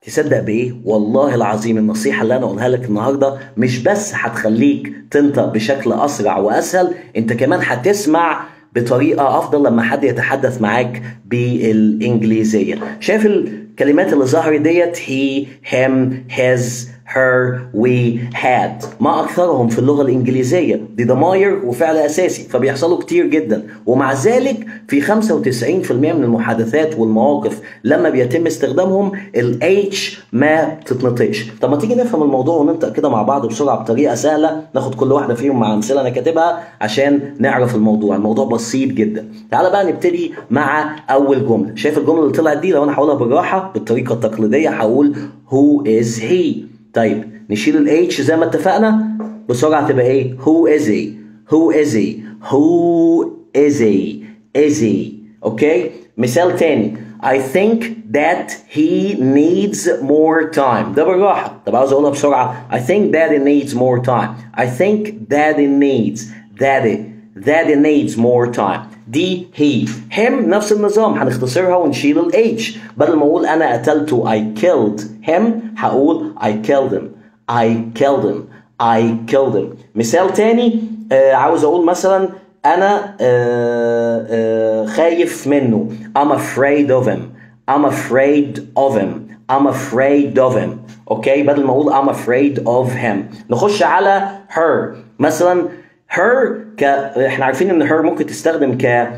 تصدق بايه والله العظيم النصيحه اللي انا اقولها لك النهارده مش بس هتخليك تنطق بشكل اسرع واسهل انت كمان هتسمع بطريقه افضل لما حد يتحدث معاك بالانجليزيه شايف الكلمات اللي ظهرت ديت he him his her we had ما اكثرهم في اللغه الانجليزيه دي ضماير وفعل اساسي فبيحصلوا كتير جدا ومع ذلك في 95% من المحادثات والمواقف لما بيتم استخدامهم ال H ما بتتنطقش طب ما تيجي نفهم الموضوع وننطق كده مع بعض بسرعه بطريقه سهله ناخد كل واحده فيهم مع امثله انا كاتبها عشان نعرف الموضوع الموضوع بسيط جدا تعال بقى نبتدي مع اول جمله شايف الجمله اللي طلعت دي لو انا هقولها بالراحه بالطريقه التقليديه هقول who is he طيب نشيل ال H زي ما اتفقنا بسرعة تبقى ايه؟ Who is he? Who is he? Who is he? Is he? اوكي؟ مثال تاني I think that he needs more time ده بالراحة طب عاوز اقولها بسرعة I think that he needs more time I think that he needs that it that he needs more time دي he him نفس النظام هنختصرها ونشيل ال H بدل ما اقول انا قتلته I killed him هقول I killed him I killed him I killed him مثال تاني آه عاوز اقول مثلا انا آه آه خايف منه I'm afraid of him I'm afraid of him I'm afraid of him اوكي بدل ما اقول I'm afraid of him نخش على her مثلا her ك احنا عارفين ان her ممكن تستخدم ك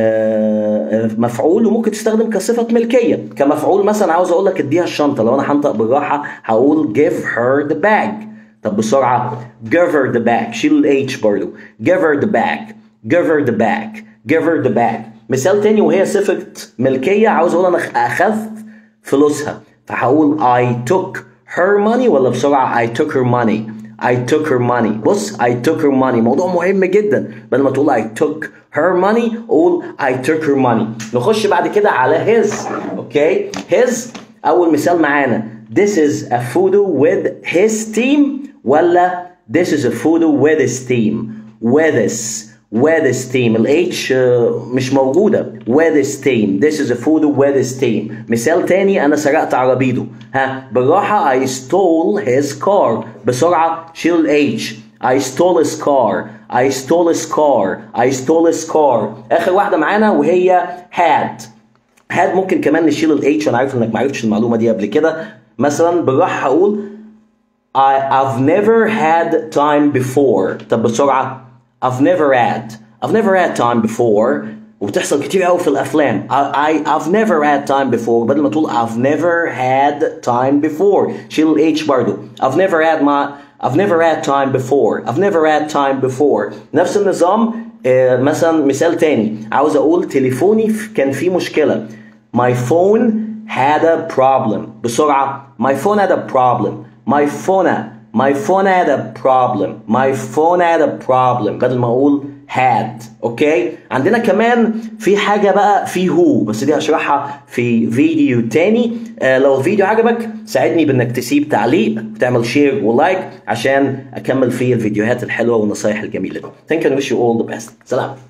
مفعول وممكن تستخدم كصفة ملكية كمفعول مثلا عاوز اقول لك اديها الشنطة لو انا هنطق بالراحة هقول give her the bag طب بسرعة give her the bag شيل ال H برضو give her the bag give her the bag give her the bag مثال تاني وهي صفة ملكية عاوز اقول انا اخذت فلوسها فهقول I took her money ولا بسرعة I took her money I took her money بص I took her money موضوع مهم جدا بدل ما تقول I took her money قول I took her money نخش بعد كده على his اوكي his اول مثال معانا this is a photo with his team ولا this is a photo with his team with his with his team ال H مش موجودة with his team this is a photo with his team مثال تاني أنا سرقت عربيته ها بالراحة I stole his car بسرعة شيل ال H I stole his car I stole his car I stole his car آخر واحدة معانا وهي had had ممكن كمان نشيل ال H أنا عارف إنك معرفتش المعلومة دي قبل كده مثلا بالراحة هقول I, I've never had time before طب بسرعة I've never had I've never had time before وبتحصل كتير قوي في الافلام I, I I've never had time before بدل ما تقول I've never had time before شيل ال H برضو I've never had my I've never had time before I've never had time before نفس النظام آه مثلا مثال تاني عاوز اقول تليفوني كان فيه مشكلة My phone had a problem بسرعة My phone had a problem My phone My phone had a problem My phone had a problem بدل ما اقول had اوكي عندنا كمان في حاجة بقى في هو بس دي هشرحها في فيديو تاني آه لو الفيديو عجبك ساعدني بانك تسيب تعليق وتعمل شير ولايك عشان اكمل فيه الفيديوهات الحلوة والنصايح الجميلة دي Thank you and wish you all the best سلام